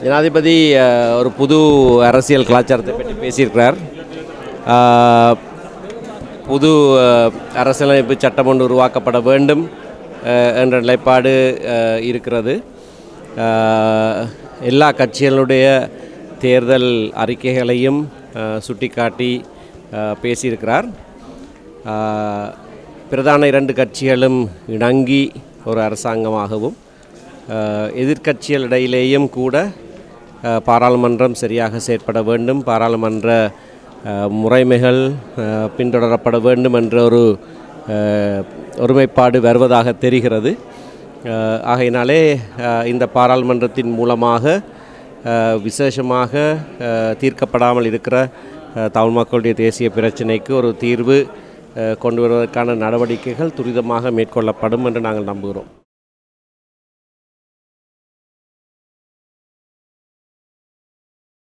ஜனாதிபதி அஹ், ஒரு புது அரசியல் கலாச்சாரத்தை பற்றி பேசியிருக்கிறார் அஹ், புது அஹ், அரசியலமைப்பு சட்டம் ஒன்று உருவாக்கப்பட வேண்டும் அஹ், என்ற நிலைப்பாடு அஹ், இருக்கிறது அஹ், எல்லா கட்சிகளுடைய தேர்தல் அறிக்கைகளையும் அஹ், சுட்டிக்காட்டி அஹ், பேசியிருக்கிறார் அஹ், பிரதான இரண்டு கட்சிகளும் இணங்கி ஒரு அரசாங்கமாகவும் அஹ், எதிர்க்கட்சிகளிடையிலேயும் கூட அஹ், பாராளுமன்றம் சரியாக செயற்பட வேண்டும் பாராளுமன்ற அஹ், முறைமைகள் அஹ், பின்தொடரப்பட வேண்டும் என்ற ஒரு அஹ், ஒருமைப்பாடு வருவதாக தெரிகிறது அஹ், ஆகையினாலே அஹ், இந்த பாராளுமன்றத்தின் மூலமாக அஹ், விசேஷமாக அஹ், தீர்க்கப்படாமல் இருக்கிற அஹ், தமிழ் மக்களுடைய தேசிய பிரச்சினைக்கு ஒரு தீர்வு அஹ், கொண்டு வருவதற்கான நடவடிக்கைகள் துரிதமாக மேற்கொள்ளப்படும் என்று நாங்கள் நம்புகிறோம்